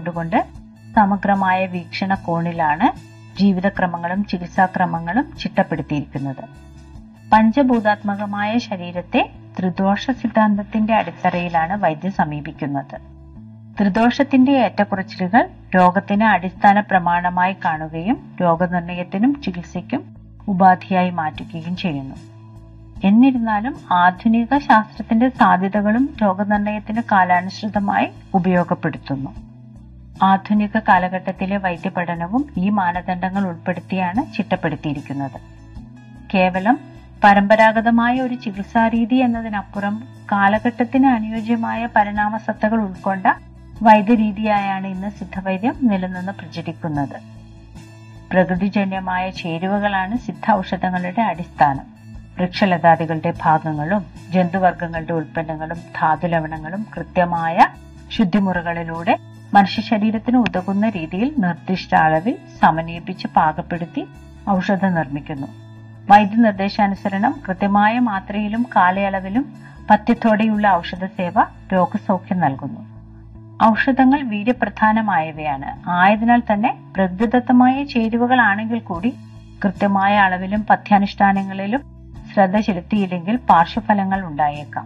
കണ്ടുകൊണ്ട് സമഗ്രമായ വീക്ഷണകോണിലാണ് ജീവിതക്രമങ്ങളും ചികിത്സാക്രമങ്ങളും ചിട്ടപ്പെടുത്തിയിരിക്കുന്നത് പഞ്ചഭൂതാത്മകമായ ശരീരത്തെ ത്രിദോഷ സിദ്ധാന്തത്തിന്റെ അടിത്തറയിലാണ് വൈദ്യം സമീപിക്കുന്നത് ത്രിദോഷത്തിന്റെ ഏറ്റക്കുറച്ചിലുകൾ രോഗത്തിന് അടിസ്ഥാന പ്രമാണമായി കാണുകയും രോഗനിർണയത്തിനും ചികിത്സയ്ക്കും ഉപാധിയായി മാറ്റുകയും ചെയ്യുന്നു എന്നിരുന്നാലും ആധുനിക ശാസ്ത്രത്തിന്റെ സാധ്യതകളും രോഗനിർണയത്തിന് കാലാനുസൃതമായി ഉപയോഗപ്പെടുത്തുന്നു ആധുനിക കാലഘട്ടത്തിലെ വൈദ്യപഠനവും ഈ മാനദണ്ഡങ്ങൾ ഉൾപ്പെടുത്തിയാണ് ചിട്ടപ്പെടുത്തിയിരിക്കുന്നത് കേവലം പരമ്പരാഗതമായ ഒരു ചികിത്സാരീതി എന്നതിനപ്പുറം കാലഘട്ടത്തിന് അനുയോജ്യമായ പരിണാമസത്തകൾ ഉൾക്കൊണ്ട വൈദ്യരീതിയായാണ് ഇന്ന് സിദ്ധവൈദ്യം നിലനിന്ന് പ്രചരിക്കുന്നത് പ്രകൃതിജന്യമായ ചേരുവകളാണ് സിദ്ധ ഔഷധങ്ങളുടെ അടിസ്ഥാനം വൃക്ഷലതാദികളുടെ ഭാഗങ്ങളും ജന്തുവർഗങ്ങളുടെ ഉൽപ്പന്നങ്ങളും ധാതുലവണങ്ങളും കൃത്യമായ ശുദ്ധിമുറകളിലൂടെ മനുഷ്യ ശരീരത്തിന് ഉതകുന്ന രീതിയിൽ നിർദ്ദിഷ്ട അളവിൽ സമന്വയിപ്പിച്ച് പാകപ്പെടുത്തി ഔഷധം നിർമ്മിക്കുന്നു വൈദ്യനിർദ്ദേശാനുസരണം കൃത്യമായ മാത്രയിലും കാലയളവിലും പഥ്യത്തോടെയുള്ള ഔഷധ സേവ രോഗസൗഖ്യം നൽകുന്നു ഔഷധങ്ങൾ വീര്യപ്രധാനമായവയാണ് ആയതിനാൽ തന്നെ പ്രകൃതിദത്തമായ ചേരുവകളാണെങ്കിൽ കൂടി കൃത്യമായ അളവിലും പഥ്യാനുഷ്ഠാനങ്ങളിലും ശ്രദ്ധ ചെലുത്തിയില്ലെങ്കിൽ പാർശ്വഫലങ്ങൾ ഉണ്ടായേക്കാം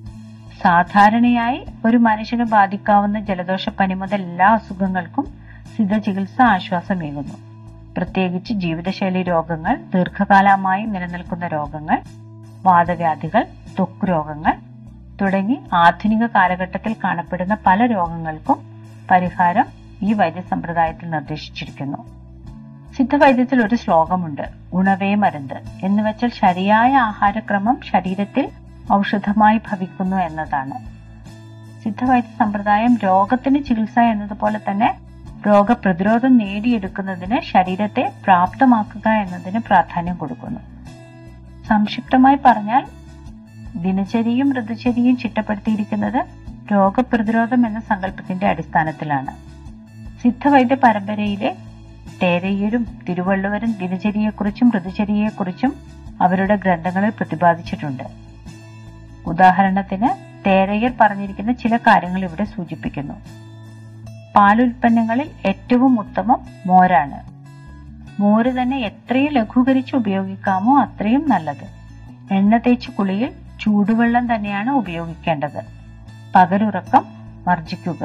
സാധാരണയായി ഒരു മനുഷ്യന് ബാധിക്കാവുന്ന ജലദോഷപ്പനി മുതൽ എല്ലാ അസുഖങ്ങൾക്കും സിദ്ധ ചികിത്സ ആശ്വാസമേകുന്നു പ്രത്യേകിച്ച് ജീവിതശൈലി രോഗങ്ങൾ ദീർഘകാലമായി നിലനിൽക്കുന്ന രോഗങ്ങൾ വാദവ്യാധികൾ ത്വക്ക് രോഗങ്ങൾ തുടങ്ങി ആധുനിക കാലഘട്ടത്തിൽ കാണപ്പെടുന്ന പല രോഗങ്ങൾക്കും പരിഹാരം ഈ വൈദ്യസമ്പ്രദായത്തിൽ നിർദ്ദേശിച്ചിരിക്കുന്നു സിദ്ധവൈദ്യത്തിൽ ഒരു ശ്ലോകമുണ്ട് ഉണവേ മരുന്ന് എന്ന് വെച്ചാൽ ശരിയായ ആഹാരക്രമം ശരീരത്തിൽ ഔഷധമായി ഭവിക്കുന്നു എന്നതാണ് സിദ്ധവൈദ്യ സമ്പ്രദായം രോഗത്തിന് ചികിത്സ എന്നതുപോലെ തന്നെ രോഗപ്രതിരോധം നേടിയെടുക്കുന്നതിന് ശരീരത്തെ പ്രാപ്തമാക്കുക എന്നതിന് പ്രാധാന്യം കൊടുക്കുന്നു സംക്ഷിപ്തമായി പറഞ്ഞാൽ ദിനചര്യയും ഋതുചര്യയും ചിട്ടപ്പെടുത്തിയിരിക്കുന്നത് രോഗപ്രതിരോധം എന്ന സങ്കല്പത്തിന്റെ അടിസ്ഥാനത്തിലാണ് സിദ്ധവൈദ്യ പരമ്പരയിലെ തേരയ്യരും തിരുവള്ളുവരും ദിനചര്യയെക്കുറിച്ചും ഋതുചര്യയെക്കുറിച്ചും അവരുടെ ഗ്രന്ഥങ്ങളിൽ പ്രതിപാദിച്ചിട്ടുണ്ട് ഉദാഹരണത്തിന് തേരയ്യർ പറഞ്ഞിരിക്കുന്ന ചില കാര്യങ്ങൾ ഇവിടെ സൂചിപ്പിക്കുന്നു പാലുൽപ്പന്നങ്ങളിൽ ഏറ്റവും ഉത്തമം മോരാണ് മോര് തന്നെ എത്രയും ലഘൂകരിച്ച് ഉപയോഗിക്കാമോ അത്രയും നല്ലത് എണ്ണ തേച്ച് കുളിയിൽ ചൂടുവെള്ളം തന്നെയാണ് ഉപയോഗിക്കേണ്ടത് പകലുറക്കം വർജിക്കുക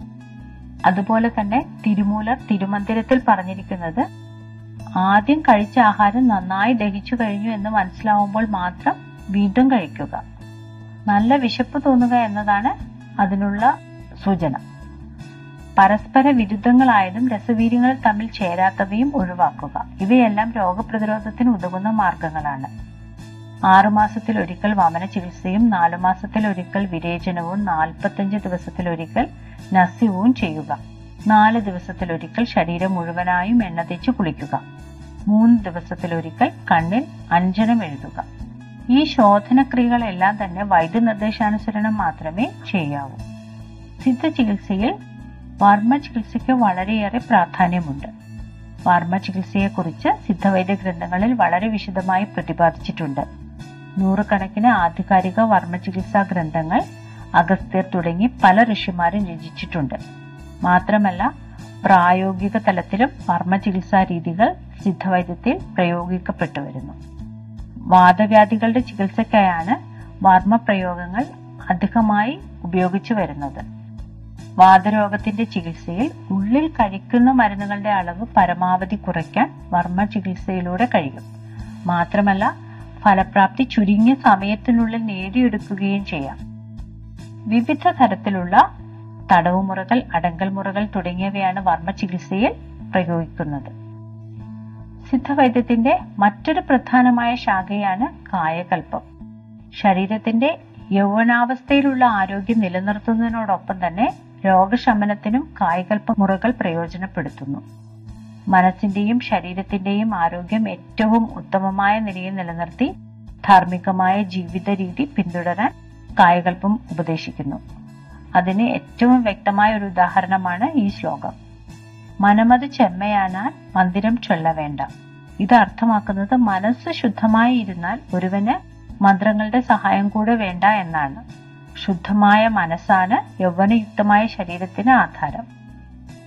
അതുപോലെ തന്നെ തിരുമൂലർ തിരുമന്ദിരത്തിൽ പറഞ്ഞിരിക്കുന്നത് ആദ്യം കഴിച്ച ആഹാരം നന്നായി ദഹിച്ചു കഴിഞ്ഞു എന്ന് മനസ്സിലാവുമ്പോൾ മാത്രം വീണ്ടും കഴിക്കുക നല്ല വിശപ്പ് തോന്നുക എന്നതാണ് അതിനുള്ള സൂചന പരസ്പര വിരുദ്ധങ്ങളായതും രസവീര്യങ്ങൾ തമ്മിൽ ചേരാത്തവയും ഒഴിവാക്കുക ഇവയെല്ലാം രോഗപ്രതിരോധത്തിന് ഉതകുന്ന മാർഗങ്ങളാണ് ആറുമാസത്തിൽ ഒരിക്കൽ വമന ചികിത്സയും നാലു മാസത്തിൽ ഒരിക്കൽ വിരേചനവും നാൽപ്പത്തഞ്ച് ദിവസത്തിലൊരിക്കൽ നസ്യവും ചെയ്യുക നാല് ദിവസത്തിലൊരിക്കൽ ശരീരം മുഴുവനായും എണ്ണ തേച്ച് കുളിക്കുക മൂന്ന് ദിവസത്തിലൊരിക്കൽ കണ്ണിൽ അഞ്ജനം എഴുതുക ഈ ശോധനക്രിയകളെല്ലാം തന്നെ വൈദ്യനിർദ്ദേശാനുസരണം മാത്രമേ ചെയ്യാവൂ സിദ്ധ ചികിത്സയിൽ വർമ്മ ചികിത്സയ്ക്ക് വളരെയേറെ പ്രാധാന്യമുണ്ട് വർമ്മ ചികിത്സയെക്കുറിച്ച് സിദ്ധവൈദ്യ ഗ്രന്ഥങ്ങളിൽ വളരെ വിശദമായി പ്രതിപാദിച്ചിട്ടുണ്ട് നൂറുകണക്കിന് ആധികാരിക വർമ്മ ചികിത്സാ ഗ്രന്ഥങ്ങൾ അഗസ്ത്യർ തുടങ്ങി പല ഋഷിമാരും രചിച്ചിട്ടുണ്ട് മാത്രമല്ല പ്രായോഗിക തലത്തിലും വർമ്മ ചികിത്സാ രീതികൾ സിദ്ധവൈദ്യത്തിൽ പ്രയോഗിക്കപ്പെട്ടു വരുന്നു വാദവ്യാധികളുടെ ചികിത്സയ്ക്കായാണ് വർമ്മ പ്രയോഗങ്ങൾ അധികമായി ഉപയോഗിച്ചു വരുന്നത് വാതരോഗത്തിന്റെ ചികിത്സയിൽ ഉള്ളിൽ കഴിക്കുന്ന മരുന്നുകളുടെ അളവ് പരമാവധി കുറയ്ക്കാൻ വർമ്മ ചികിത്സയിലൂടെ കഴിയും മാത്രമല്ല ഫലപ്രാപ്തി ചുരുങ്ങിയ സമയത്തിനുള്ളിൽ നേടിയെടുക്കുകയും ചെയ്യാം വിവിധ തരത്തിലുള്ള തടവുമുറകൾ അടങ്കൽ മുറകൾ തുടങ്ങിയവയാണ് വർമ്മ ചികിത്സയിൽ പ്രയോഗിക്കുന്നത് സിദ്ധവൈദ്യത്തിന്റെ മറ്റൊരു പ്രധാനമായ ശാഖയാണ് കായകൽപ്പം ശരീരത്തിന്റെ യൗവനാവസ്ഥയിലുള്ള ആരോഗ്യം നിലനിർത്തുന്നതിനോടൊപ്പം തന്നെ രോഗശമനത്തിനും കായകൽപ്പ മുറകൾ പ്രയോജനപ്പെടുത്തുന്നു മനസ്സിന്റെയും ശരീരത്തിന്റെയും ആരോഗ്യം ഏറ്റവും ഉത്തമമായ നിലയിൽ നിലനിർത്തി ധാർമ്മികമായ ജീവിത രീതി പിന്തുടരാൻ കായകൽപ്പം ഉപദേശിക്കുന്നു അതിന് ഏറ്റവും വ്യക്തമായ ഒരു ഉദാഹരണമാണ് ഈ ശ്ലോകം മനമത് ചെമ്മയാനാൽ മന്ദിരം ചൊല്ല വേണ്ട ഇത് അർത്ഥമാക്കുന്നത് മനസ്സ് ശുദ്ധമായി ഇരുന്നാൽ ഒരുവന് മന്ത്രങ്ങളുടെ സഹായം കൂടെ വേണ്ട എന്നാണ് ശുദ്ധമായ മനസ്സാണ് യൗവനയുക്തമായ ശരീരത്തിന് ആധാരം